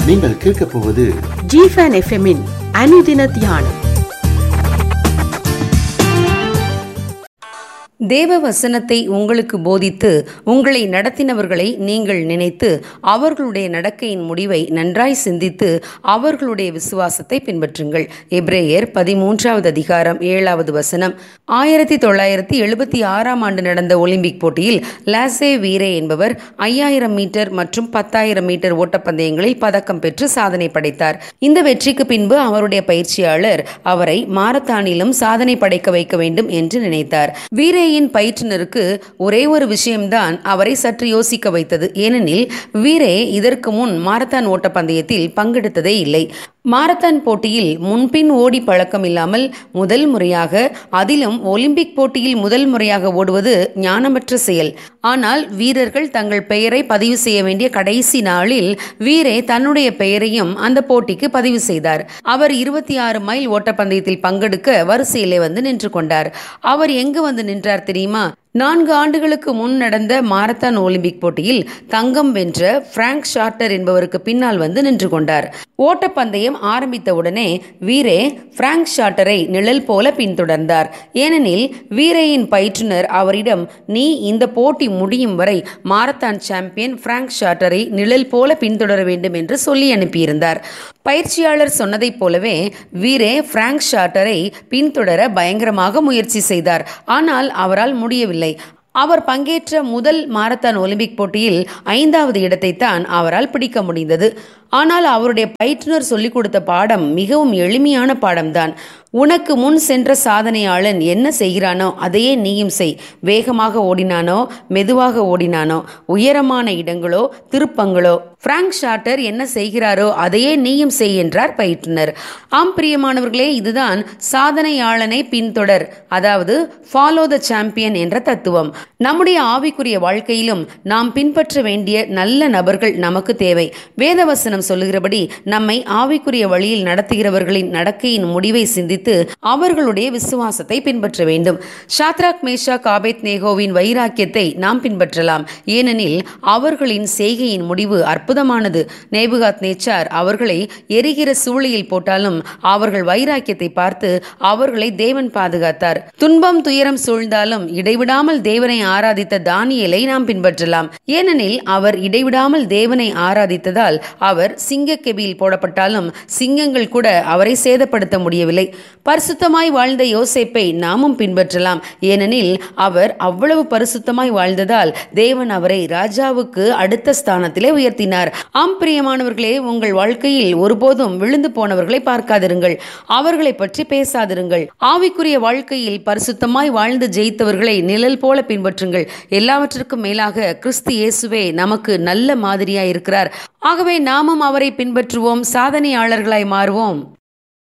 நீங்கள் கேட்கப் போவது ஜிஃபன் எஃப்எம்மின் அனுதின தியானம் தேவ வசனத்தை உங்களுக்கு போதித்து உங்களை நடத்தினவர்களை நீங்கள் நினைத்து அவர்களுடைய நடக்கையின் முடிவை நன்றாய் சிந்தித்து அவர்களுடைய விசுவாசத்தை பின்பற்றுங்கள் எப்ரேயர் பதிமூன்றாவது அதிகாரம் ஏழாவது வசனம் ஆயிரத்தி தொள்ளாயிரத்தி எழுபத்தி ஆறாம் ஆண்டு நடந்த ஒலிம்பிக் போட்டியில் லாசே வீரே என்பவர் ஐயாயிரம் மீட்டர் மற்றும் பத்தாயிரம் மீட்டர் ஓட்டப்பந்தயங்களில் பதக்கம் பெற்று சாதனை படைத்தார் இந்த வெற்றிக்கு பின்பு அவருடைய பயிற்சியாளர் அவரை மாரத்தானிலும் சாதனை படைக்க வைக்க வேண்டும் என்று நினைத்தார் வீரேயின் பயிற்றுனருக்கு ஒரே ஒரு விஷயம்தான் அவரை சற்று யோசிக்க வைத்தது ஏனெனில் வீரே இதற்கு முன் மாரத்தான் ஓட்டப்பந்தயத்தில் பங்கெடுத்ததே இல்லை மாரத்தான் போட்டியில் முன்பின் ஓடி பழக்கம் இல்லாமல் முதல் முறையாக அதிலும் ஒலிம்பிக் போட்டியில் முதல் முறையாக ஓடுவது ஞானமற்ற செயல் ஆனால் வீரர்கள் தங்கள் பெயரை பதிவு செய்ய வேண்டிய கடைசி நாளில் வீரே தன்னுடைய பெயரையும் அந்த போட்டிக்கு பதிவு செய்தார் அவர் இருபத்தி ஆறு மைல் ஓட்டப்பந்தயத்தில் பங்கெடுக்க வரிசையிலே வந்து நின்று கொண்டார் அவர் எங்கு வந்து நின்றார் தெரியுமா நான்கு ஆண்டுகளுக்கு முன் நடந்த மாரத்தான் ஒலிம்பிக் போட்டியில் தங்கம் வென்ற பிராங்க் ஷார்ட்டர் என்பவருக்கு பின்னால் வந்து நின்று கொண்டார் ஓட்டப்பந்தயம் ஆரம்பித்தவுடனே வீரே பிராங்க் ஷார்ட்டரை நிழல் போல பின்தொடர்ந்தார் ஏனெனில் வீரேயின் பயிற்றுனர் அவரிடம் நீ இந்த போட்டி முடியும் வரை மாரத்தான் சாம்பியன் பிராங்க் ஷார்ட்டரை நிழல் போல பின்தொடர வேண்டும் என்று சொல்லி அனுப்பியிருந்தார் பயிற்சியாளர் சொன்னதைப் போலவே வீரே பிராங்க் ஷார்ட்டரை பின்தொடர பயங்கரமாக முயற்சி செய்தார் ஆனால் அவரால் முடியவில்லை அவர் பங்கேற்ற முதல் மாரத்தான் ஒலிம்பிக் போட்டியில் ஐந்தாவது இடத்தை தான் அவரால் பிடிக்க முடிந்தது ஆனால் அவருடைய பயிற்றுனர் சொல்லிக் கொடுத்த பாடம் மிகவும் எளிமையான பாடம்தான் உனக்கு முன் சென்ற சாதனையாளன் என்ன செய்கிறானோ அதையே நீயும் செய் வேகமாக ஓடினானோ மெதுவாக ஓடினானோ உயரமான இடங்களோ திருப்பங்களோ பிராங்க் ஷார்ட்டர் என்ன செய்கிறாரோ அதையே நீயும் செய் என்றார் பயிற்றுனர் ஆம் பிரியமானவர்களே இதுதான் சாதனையாளனை பின்தொடர் அதாவது ஃபாலோ த சாம்பியன் என்ற தத்துவம் நம்முடைய ஆவிக்குரிய வாழ்க்கையிலும் நாம் பின்பற்ற வேண்டிய நல்ல நபர்கள் நமக்கு தேவை வேதவசனம் சொல்லுகிறபடி நம்மை ஆவிக்குரிய வழியில் நடத்துகிறவர்களின் நடக்கையின் முடிவை சிந்தித்து அவர்களுடைய விசுவாசத்தை பின்பற்ற வேண்டும் ஷாத்ராக் மேஷா காபேத் நேகோவின் வைராக்கியத்தை நாம் பின்பற்றலாம் ஏனெனில் அவர்களின் செய்கையின் முடிவு அற்புதமானது நேபுகாத் நேச்சார் அவர்களை எரிகிற சூளையில் போட்டாலும் அவர்கள் வைராக்கியத்தை பார்த்து அவர்களை தேவன் பாதுகாத்தார் துன்பம் துயரம் சூழ்ந்தாலும் இடைவிடாமல் தேவனை ஆராதித்த தானியலை நாம் பின்பற்றலாம் ஏனெனில் அவர் இடைவிடாமல் தேவனை ஆராதித்ததால் அவர் சிங்கக்கெபியில் போடப்பட்டாலும் சிங்கங்கள் கூட அவரை சேதப்படுத்த முடியவில்லை பரிசுத்தமாய் வாழ்ந்த யோசேப்பை நாமும் பின்பற்றலாம் ஏனெனில் அவர் அவ்வளவு பரிசுத்தமாய் வாழ்ந்ததால் தேவன் அவரை ராஜாவுக்கு அடுத்த ஸ்தானத்திலே உயர்த்தினார் ஆம் பிரியமானவர்களே உங்கள் வாழ்க்கையில் ஒருபோதும் விழுந்து போனவர்களை பார்க்காதிருங்கள் அவர்களை பற்றி பேசாதிருங்கள் ஆவிக்குரிய வாழ்க்கையில் பரிசுத்தமாய் வாழ்ந்து ஜெயித்தவர்களை நிழல் போல பின்பற்றுங்கள் எல்லாவற்றிற்கும் மேலாக கிறிஸ்து இயேசுவே நமக்கு நல்ல மாதிரியாய் இருக்கிறார் ஆகவே நாமும் அவரை பின்பற்றுவோம் சாதனையாளர்களாய் மாறுவோம்